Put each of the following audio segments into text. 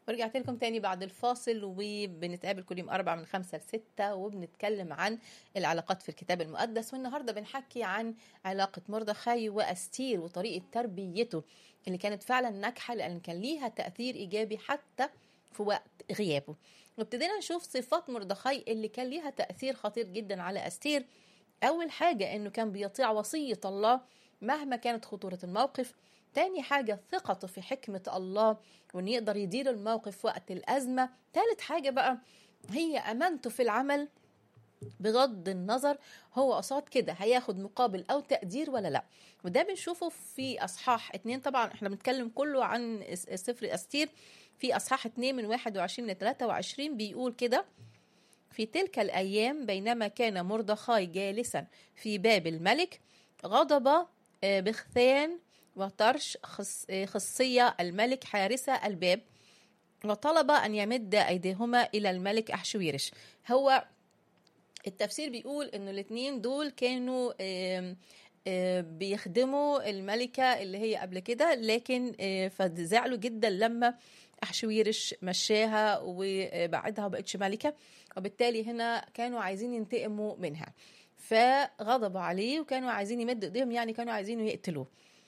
ورجعت لكم تاني بعد الفاصل وبنتقابل كل يوم أربعة من خمسة لستة وبنتكلم عن العلاقات في الكتاب المقدس والنهاردة بنحكي عن علاقة مردخاي وأستير وطريقة تربيته اللي كانت فعلا ناجحة لأن كان ليها تأثير إيجابي حتى في وقت غيابه وابتدينا نشوف صفات مردخاي اللي كان ليها تأثير خطير جدا على أستير أول حاجة إنه كان بيطيع وصية الله مهما كانت خطورة الموقف تاني حاجة ثقته في حكمة الله وإن يقدر يدير الموقف وقت الأزمة تالت حاجة بقى هي أمانته في العمل بغض النظر هو قصاد كده هياخد مقابل او تقدير ولا لا وده بنشوفه في اصحاح اتنين طبعا احنا بنتكلم كله عن سفر استير في اصحاح اتنين من 21 ل 23 بيقول كده في تلك الايام بينما كان مردخاي جالسا في باب الملك غضب بخثان وطرش خصية الملك حارسة الباب وطلب أن يمد أيديهما إلى الملك أحشويرش هو التفسير بيقول انه الاثنين دول كانوا آم آم بيخدموا الملكة اللي هي قبل كده لكن فزعلوا جدا لما أحشويرش مشاها وبعدها وبقتش ملكة وبالتالي هنا كانوا عايزين ينتقموا منها فغضبوا عليه وكانوا عايزين يمدوا ايديهم يعني كانوا عايزينه يقتلوه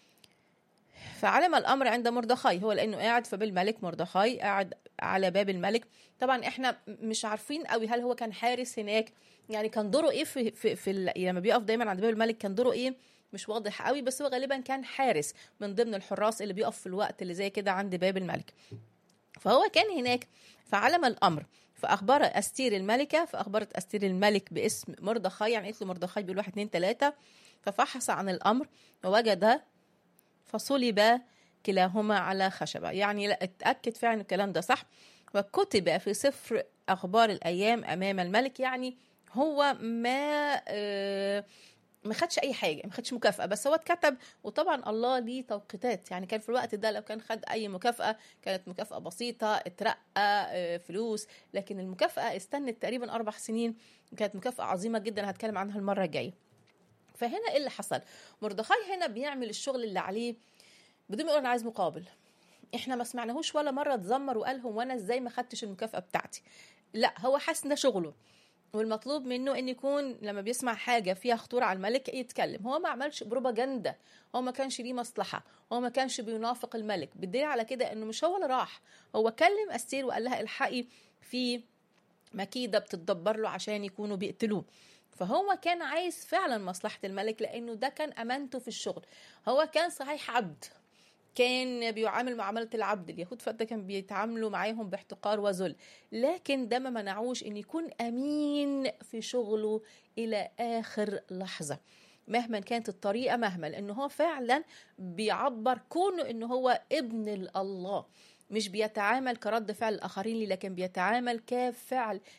فعلم الامر عند مردخاي هو لانه قاعد في بالملك مردخاي قاعد على باب الملك طبعا احنا مش عارفين قوي هل هو كان حارس هناك يعني كان دوره ايه في في, في لما بيقف دايما عند باب الملك كان دوره ايه مش واضح قوي بس هو غالبا كان حارس من ضمن الحراس اللي بيقف في الوقت اللي زي كده عند باب الملك فهو كان هناك فعلم الامر فاخبر استير الملكه فاخبرت استير الملك باسم مردخاي يعني قالت له مردخاي بيقول واحد اتنين تلاته ففحص عن الامر ووجد فصلب كلاهما على خشبة يعني لا اتأكد فعلا الكلام ده صح وكتب في سفر أخبار الأيام أمام الملك يعني هو ما آه ما خدش اي حاجه ما خدش مكافاه بس هو اتكتب وطبعا الله ليه توقيتات يعني كان في الوقت ده لو كان خد اي مكافاه كانت مكافاه بسيطه اترقى فلوس لكن المكافاه استنت تقريبا اربع سنين كانت مكافاه عظيمه جدا هتكلم عنها المره الجايه فهنا ايه اللي حصل مردخاي هنا بيعمل الشغل اللي عليه بدون ما يقول انا عايز مقابل احنا ما سمعناهوش ولا مره اتذمر وقال هو انا ازاي ما خدتش المكافاه بتاعتي لا هو حاسس ده شغله والمطلوب منه ان يكون لما بيسمع حاجه فيها خطوره على الملك يتكلم هو ما عملش بروباجندا هو ما كانش ليه مصلحه هو ما كانش بينافق الملك بالدليل على كده انه مش هو اللي راح هو كلم استير وقال لها الحقي في مكيده بتتدبر له عشان يكونوا بيقتلوه فهو كان عايز فعلا مصلحة الملك لأنه ده كان أمانته في الشغل هو كان صحيح عبد كان بيعامل معاملة العبد اليهود فده كان بيتعاملوا معاهم باحتقار وذل لكن ده ما منعوش ان يكون امين في شغله الى اخر لحظة مهما كانت الطريقة مهما لانه هو فعلا بيعبر كونه انه هو ابن الله مش بيتعامل كرد فعل الاخرين ليه لكن بيتعامل كفعل